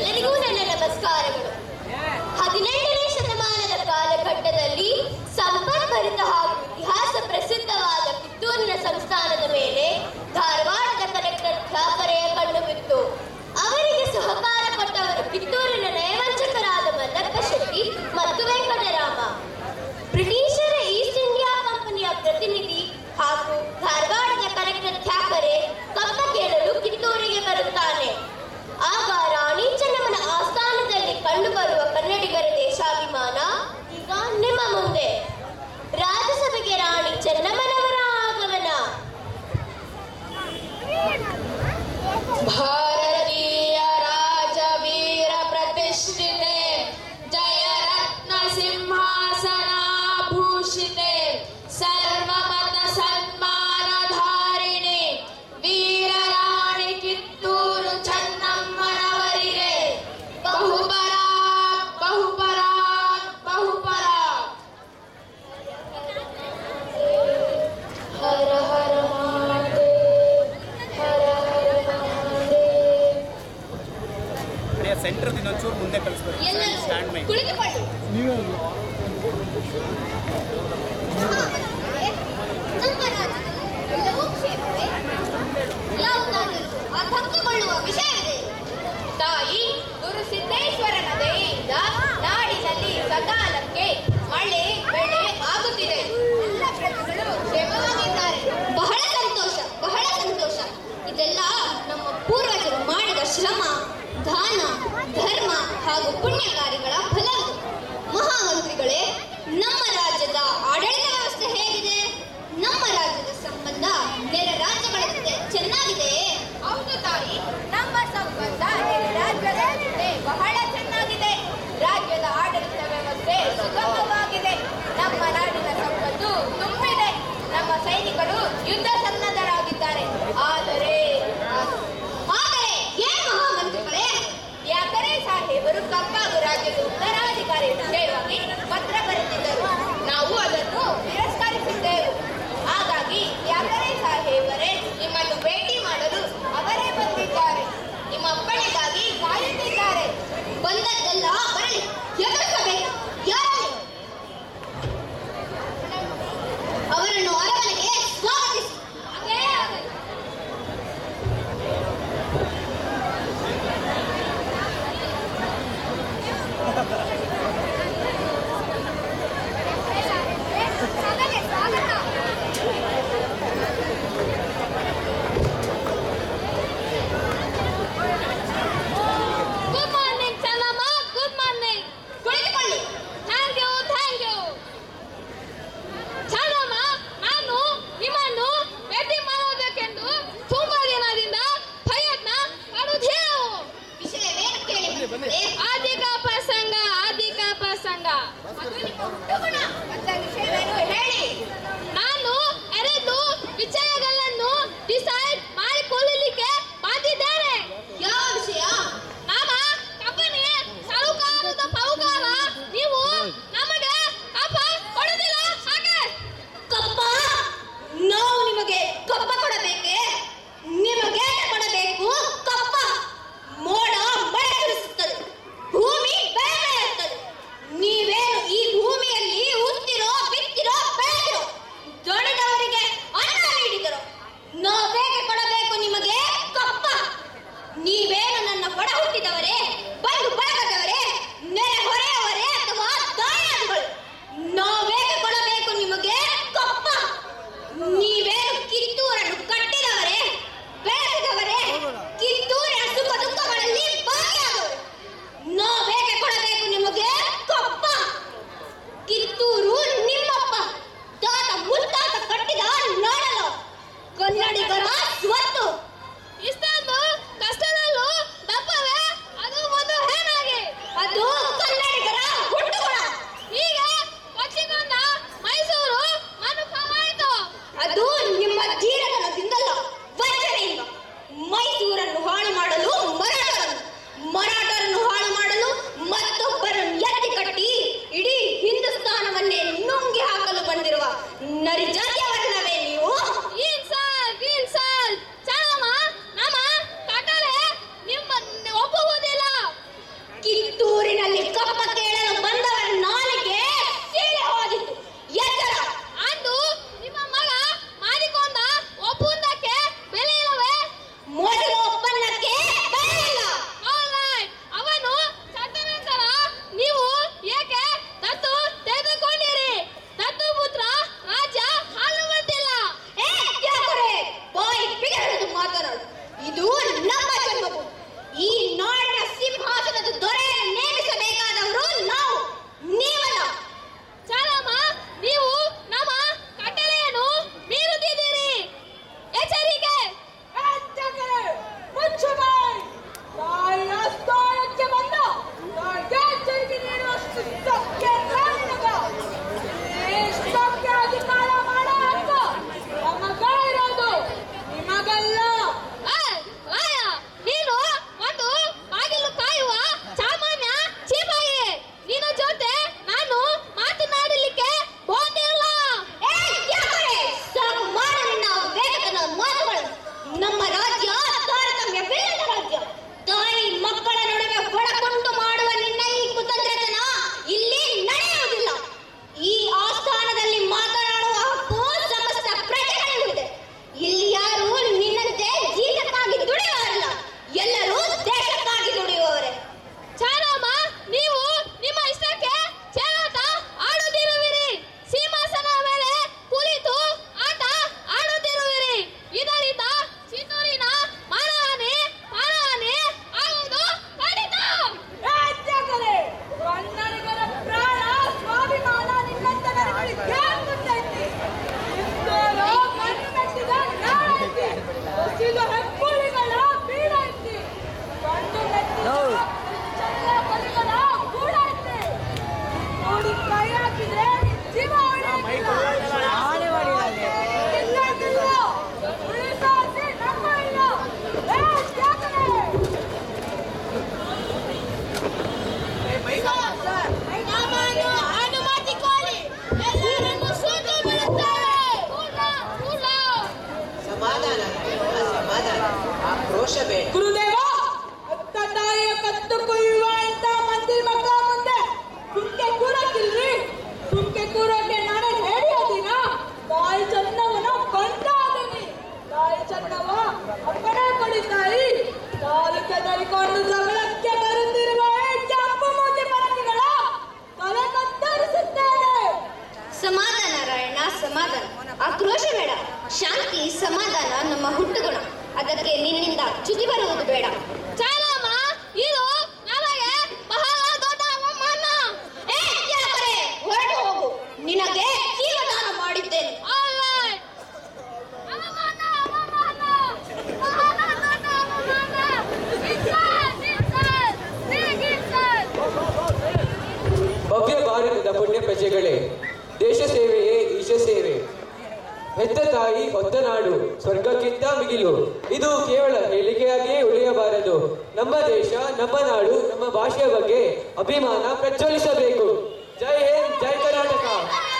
ಎಲ್ಲರಿಗೂ ನನ್ನ ನಮಸ್ಕಾರಗಳು ಹದಿನೆಂಟನೇ ಶತಮಾನದ ಕಾಲಘಟ್ಟದಲ್ಲಿ ಸಂಪತ್ಭರಿತ ಹಾಗೂ ಇತಿಹಾಸ ಪ್ರಸಿದ್ಧವಾದ ಕಿತ್ತೂರಿನ ಸಂಸ್ಥಾನದ ಮೇಲೆ ಧಾರವಾಡದ ಕಲೆಕ್ಟರ್ ಠಾಕರೆಯ ಕಣ್ಣು ಬಿತ್ತು ಅವರಿಗೆ ಸಹಕಾರ ಕೊಟ್ಟವರು ಕಿತ್ತೂರಿನ ನಯವಂಚಕರಾದ ಮಲ್ಲಪ್ಪ ಶೆಟ್ಟಿ ಮತ್ತು ವೆಂಕಟರಾಮ ಬ್ರಿಟಿಷರ ಈಸ್ಟ್ ಇಂಡಿಯಾ ಕಂಪನಿಯ ಪ್ರತಿನಿಧಿ ಹಾಗೂ ಧಾರವಾಡದ ಕಲೆಕ್ಟರ್ ಠಾಕರೆ ಕಪ್ಪ ಕೇಳಲು ಕಿತ್ತೂರಿಗೆ ಬರುತ್ತಾನೆ ಆಗ ರಾಣಿ ಚೆನ್ನಮ್ಮನ ಆಸ್ಥಾನದಲ್ಲಿ ಕಂಡುಬರುವ ಕನ್ನಡಿಗರ ದೇಶಾಭಿಮಾನ ಈಗ ನಿಮ್ಮ ಮುಂದೆ ರಾಜ್ಯಸಭೆಗೆ ರಾಣಿ ಚೆನ್ನಮ್ಮನವರ ಆಗಮನ ಭಾರತೀಯ ರಾಜವೀರ ಪ್ರತಿಷ್ಠಿತೆ ಜಯ ರತ್ನ ಸಿಂಹಾಸನಾಭೂಷಿತೆ ಸರ್ವಮತ ಸನ್ಮಾನ ಧಾರಿಣಿ ವೀರ ರಾಣಿ ಕಿತ್ತೂರು ಚೆನ್ನಮ್ಮನವರಿಗೆ ಬಹುಪರ ಬಹುಪರ ಬಹುಪರ ಹರ ಹರ ಮಹಾದೇವ್ ಹರ ಹರ ಮಹಾದೇವ್ ಸೆಂಟರ್ ಇನ್ನೊಂಚೂರು ಮುಂದೆ ಕಳಿಸ್ಬೇಕು ಸ್ಟ್ಯಾಂಡ್ ಮೈ ಕುಳಿತುಕೊಳ್ಳಿ ನಮ್ಮ ರಾಜ್ಯದಲ್ಲಿ ಎಲ್ಲವೂ ಕ್ಷೇಮವೇ ಯಾವುದಾದರೂ ಆತಂಕಗೊಳ್ಳುವ ವಿಷಯವಿದೆ ತಾಯಿ ಗುರು ಸಿದ್ದೇಶ್ವರನ ದಯೆಯಿಂದ ನಾಡಿನಲ್ಲಿ ಸಕಾಲಕ್ಕೆ ಮಳೆ ಬೆಳೆ ಆಗುತ್ತಿದೆ ಎಲ್ಲ ಪ್ರಜೆಗಳು ಕ್ಷೇಮವಾಗಿದ್ದಾರೆ ಬಹಳ ಸಂತೋಷ ಬಹಳ ಸಂತೋಷ ಇದೆಲ್ಲ ನಮ್ಮ ಪೂರ್ವಜರು ಮಾಡಿದ ಶ್ರಮ ದಾನ ಧರ್ಮ ಹಾಗೂ ಪುಣ್ಯ ಕಾರ್ಯಗಳ ಫಲವು ಮಹಾಮಂತ್ರಿಗಳೇ ನಮ್ಮ ರಾಜ್ಯದ ಆಡಳಿತ ವ್ಯವಸ್ಥೆ ಹೇಗಿದೆ ನಮ್ಮ ರಾಜ್ಯದ ಸಂಬಂಧ ನೆರೆ ರಾಜ್ಯಗಳ ಜೊತೆ ಚೆನ್ನಾಗಿದೆಯೇ ಹೌದು ತಾಯಿ ನಮ್ಮ ಸಂಬಂಧ ನೆರೆ ರಾಜ್ಯದ ಜೊತೆ ಬಹಳ ಚೆನ್ನಾಗಿದೆ ರಾಜ್ಯದ ಆಡಳಿತ ವ್ಯವಸ್ಥೆ ಸುಗಮವಾಗಿದೆ ನಮ್ಮ ನಾಡಿನ ಸಂಪತ್ತು ತುಂಬಿದೆ ನಮ್ಮ ಸೈನಿಕರು ಯುದ್ಧ ಸನ್ನದ್ಧರಾಗಿದ್ದಾರೆ ಆದರೆ ಆದರೆ ಏನು ಮಹಾಮಂತ್ರಿಗಳೇ ಯಾಕರೆ ಸಾಹೇಬರು ಕಪ್ಪಾಗು ರಾಜ್ಯದ ಉತ್ತರಾಧಿಕಾರಿ ವಿಷಯವಾಗಿ ಪತ್ರ ಬರೆದಿದ್ದರು ನಾವು ಅದನ್ನು ತಿರಸ್ಕರಿಸಿದ್ದೆವು ಹಾಗಾಗಿ ಯಾಕರೆ ಸಾಹೇಬರೇ ನಿಮ್ಮನ್ನು ಭೇಟಿ ಮಾಡಲು ಅವರೇ ಬಂದಿದ್ದಾರೆ ನಿಮ್ಮ ಅಪ್ಪಣೆಗಾಗಿ ನೋಡಿ ಕೈ ಹಾಕಿದ್ರೆ ಜೀವ ಉಳಿಯೋದಿಲ್ಲ. ಇಲ್ಲ, ಇಲ್ಲ. ಉಳಿಸೋ ಆಸೆ ನಮ್ಮ ಇಲ್ಲ. ಏ, ತ್ಯಾಗರೇ! ನಮ್ಮನ್ನು ಅನುಮತಿಕೊಳ್ಳಿ. ಎಲ್ಲರನ್ನೂ ಸೂಟು ಬಿಡುತ್ತೇವೆ. ಸಮಾಧಾನ ಸಮಾಧಾನ ಆಕ್ರೋಶ ಬೇಡ ಗುರುದೇವ ಅತ್ತ ತಾಯಿಯ ಕತ್ತು ಕೊಯ್ಯುವ ಅಂತ ಮಂದಿ ಮಕ್ಕಳ ಮುಂದೆ ಸುಮ್ಕೆ ಕೂರಕ್ಕಿಲ್ರಿ ಸುಮ್ಕೆ ಕೂರೋಕೆ ನಾನೇ ಹೇಳಿಯೋದಿನ ತಾಯಿ ಚನ್ನವನ ಕಂಡ ಅದೀನಿ ತಾಯಿ ಚನ್ನವ ಅಪ್ಪಣೆ ಕೊಡಿ ತಾಯಿ ಕಾಲು ಕೆದರಿಕೊಂಡು ಜಗಳಕ್ಕೆ ಬರುತ್ತಿರುವ ಈ ಕೆಂಪು ಮೂತಿ ಪರಕಿಗಳ ತಲೆ ಕತ್ತರಿಸುತ್ತೇನೆ ಸಮಾಧಾನ ರಾಯಣ್ಣ ಸಮಾಧಾನ ಆಕ್ರೋಶ ಬೇಡ ಶಾಂತಿ ಸಮಾಧಾನ ನಮ್ಮ ಹುಟ್ಟುಗುಣ ಅದಕ್ಕೆ ನಿನ್ನಿಂದ ಚ್ಯುತಿ ಬರುವುದು ಬೇಡ ಚಾಲಮ್ಮ ಇದು ನಮಗೆ ಬಹಳ ದೊಡ್ಡ ಅವಮಾನ ಏ ತ್ಯಾಗರೇ, ಹೊರಟು ಹೋಗು ನಿನಗೆ ಜೀವದಾನ ಮಾಡಿದ್ದೇನೆ ಭವ್ಯ ಭಾರತದ ಪುಣ್ಯ ಪ್ರಜೆಗಳೇ ದೇಶ ಸೇವೆಯೇ ಈಶ ಸೇವೆ ಹೆತ್ತ ತಾಯಿ ಹೊತ್ತ ನಾಡು ಸ್ವರ್ಗಕ್ಕಿಂತ ಮಿಗಿಲು ಇದು ಕೇವಲ ಹೇಳಿಕೆಯಾಗಿಯೇ ಉಳಿಯಬಾರದು ನಮ್ಮ ದೇಶ ನಮ್ಮ ನಾಡು ನಮ್ಮ ಭಾಷೆಯ ಬಗ್ಗೆ ಅಭಿಮಾನ ಪ್ರಜ್ವಲಿಸಬೇಕು ಜೈ ಹಿಂದ್ ಜೈ ಕರ್ನಾಟಕ